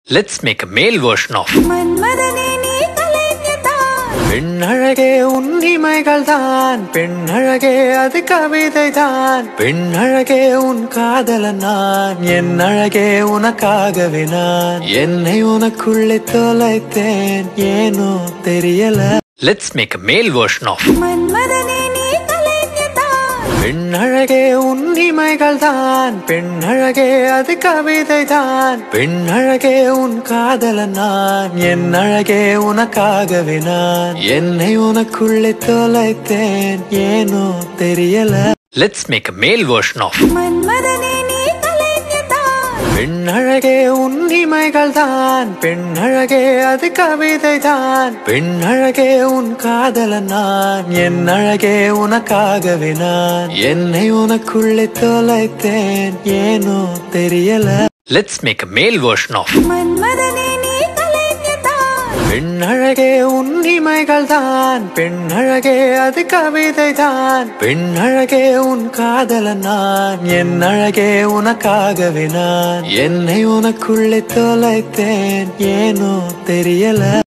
Let's make a male version of மன்மதனே நீ கலைஞதான் பெண்ணழகே உன்னிமைகள் தான் பெண்ணழகே அது கவிதை தான் பெண்ணழகே உன் காதலன் நான் என் அழகே உனக்காகவே நான் என்னை உனக்குள்ளே தொலைத்தேன் ஏனோ தெரியல Let's make a male version of மன்மதனே நீ கலைஞதான் பெண்ணழகே உன்னிமைகள் தான் பெண்ணழகே அது கவிதை தான் பெண்ணழகே உன் காதலன் நான் என் அழகே உனக்காகவே நான் என்னை உனக்குள்ளே தொலைத்தேன் ஏனோ தெரியல Let's make a male version of மன்மதனே நீ கலைஞதான் பெண்ணழகே உன்னிமைகள் தான் பெண்ணழகே அது கவிதை தான் பெண்ணழகே உன் காதலன் நான் என் அழகே உனக்காகவே நான் என்னை உனக்குள்ளே தொலைத்தேன் ஏனோ தெரியல Let's make a male version of மன்மதனே நீ கலைஞதான் பெண்ணழகே உன்னிமைகள் தான் பெண்ணழகே அது கவிதை தான் பெண்ணழகே உன் காதலன் நான் என் அழகே உனக்காகவே நான் என்னை உனக்குள்ளே தொலைத்தேன் ஏனோ தெரியல